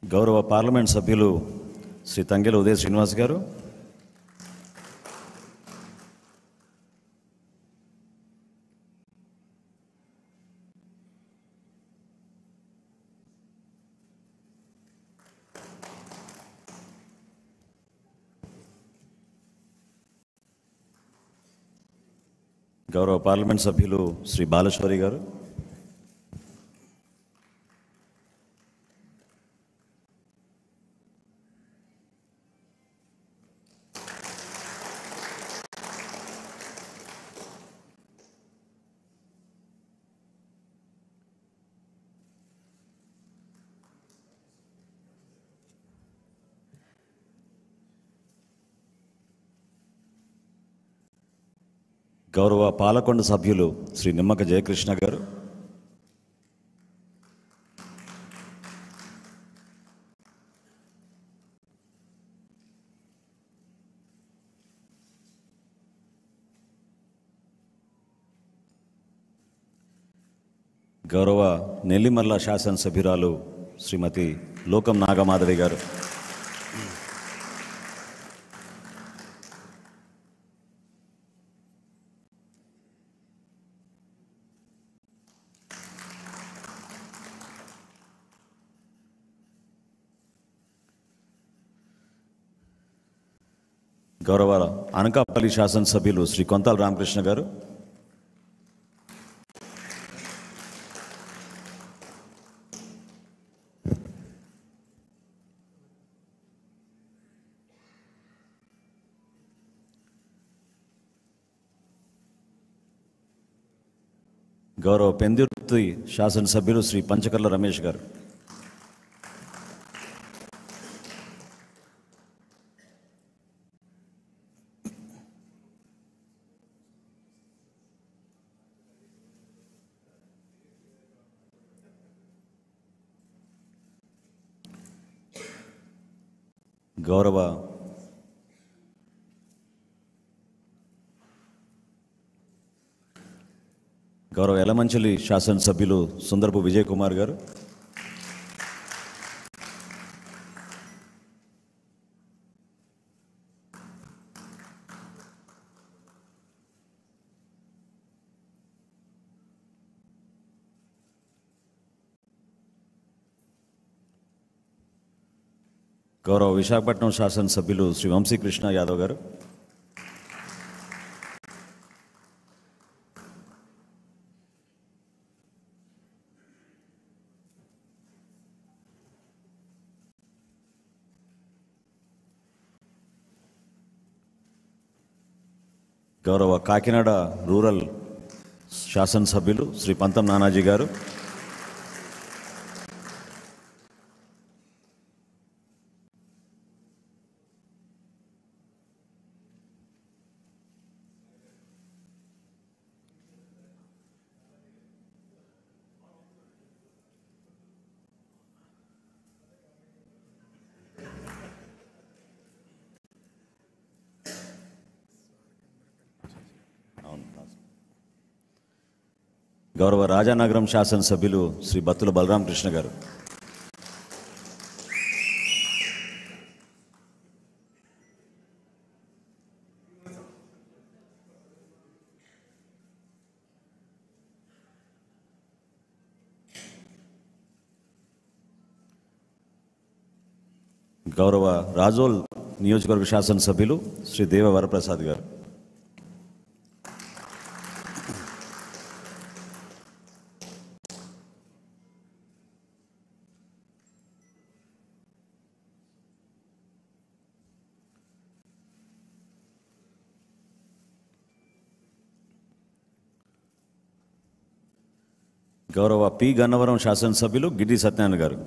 గౌరవ పార్లమెంట్ సభ్యులు శ్రీ తంగెల ఉదయ శ్రీనివాస్ గారు గౌరవ పార్లమెంట్ సభ్యులు శ్రీ బాలశ్వరి గారు గౌరవ పాలకొండ సభ్యులు శ్రీ నిమ్మక జయకృష్ణ గారు గౌరవ నెల్లిమర్ల శాసనసభ్యురాలు శ్రీమతి లోకం నాగమాధవి గారు గౌరవ అనకాపల్లి శాసనసభ్యులు శ్రీ కొంతాల రామకృష్ణ గారు గౌరవ పెందుర్తి శాసనసభ్యులు శ్రీ పంచకర్ల రమేష్ గారు గౌరవ గౌరవ ఎలమంచలి శాసనసభ్యులు సుందరపు విజయ్ కుమార్ గారు గౌరవ విశాఖపట్నం శాసనసభ్యులు శ్రీ వంశీకృష్ణ యాదవ్ గారు గౌరవ కాకినాడ రూరల్ శాసనసభ్యులు శ్రీ పంతం నానాజీ గారు గౌరవ రాజానగరం శాసనసభ్యులు శ్రీ బత్తుల బలరామకృష్ణ గారు గౌరవ రాజోల్ నియోజకవర్గ శాసనసభ్యులు శ్రీ దేవ వరప్రసాద్ గారు గౌరవ పి గన్నవరం శాసనసభ్యులు గిడ్డి సత్యనారాయణ గారు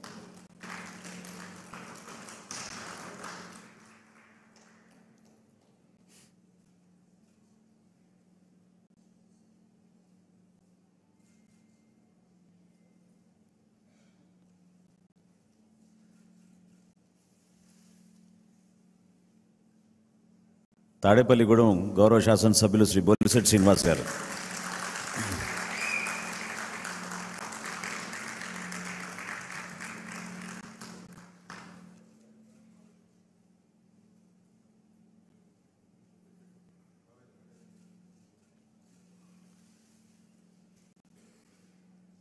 తాడేపల్లిగూడెం గౌరవ శాసనసభ్యులు శ్రీ బొలిశెట్టి శ్రీనివాస్ గారు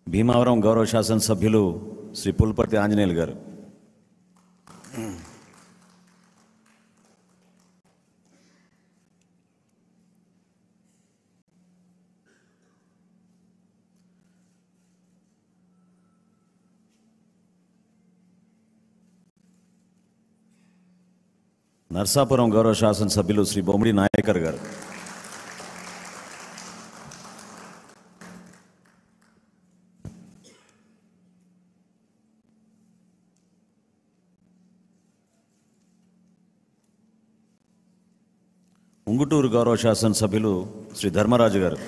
భీమావరం గౌరవ శాసనసభ్యులు శ్రీ పుల్పర్తి ఆంజనేయులు గారు నర్సాపురం గౌరవ శాసనసభ్యులు శ్రీ బొమ్మిడి నాయకర్ గారు ఉంగుటూరు గౌరవ శాసనసభ్యులు శ్రీ ధర్మరాజు గారు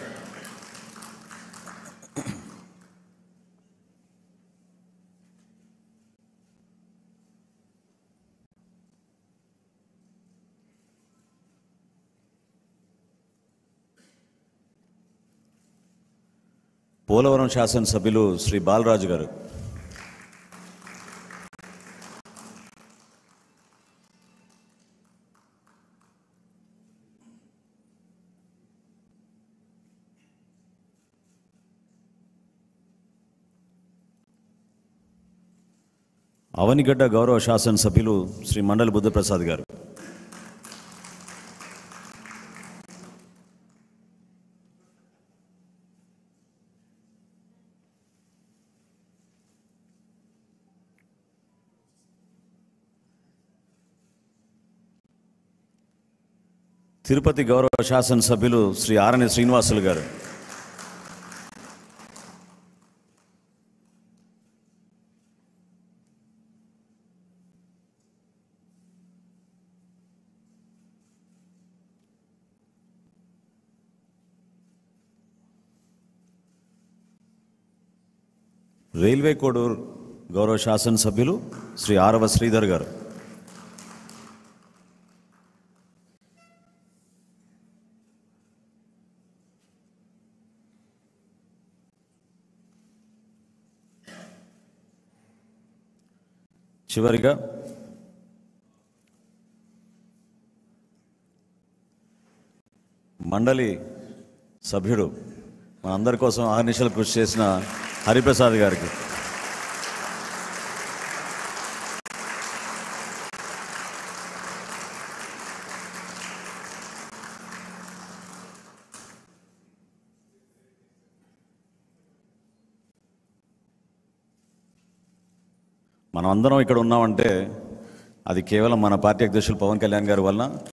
పోలవరం శాసనసభ్యులు శ్రీ బాలరాజు గారు అవనిగడ్డ గౌరవ శాసనసభ్యులు శ్రీ మండలి బుద్ధప్రసాద్ గారు తిరుపతి గౌరవ శాసనసభ్యులు శ్రీ ఆరణి శ్రీనివాసులు గారు రైల్వే కోడూరు గౌరవ శాసనసభ్యులు శ్రీ ఆరవ శ్రీధర్ గారు చివరిగా మండలి సభ్యుడు మన అందరి కోసం ఆర్నిషలు కృషి చేసిన హరిప్రసాద్ గారికి మనం అందరం ఇక్కడ ఉన్నామంటే అది కేవలం మన పార్టీ అధ్యక్షులు పవన్ కళ్యాణ్ గారి వలన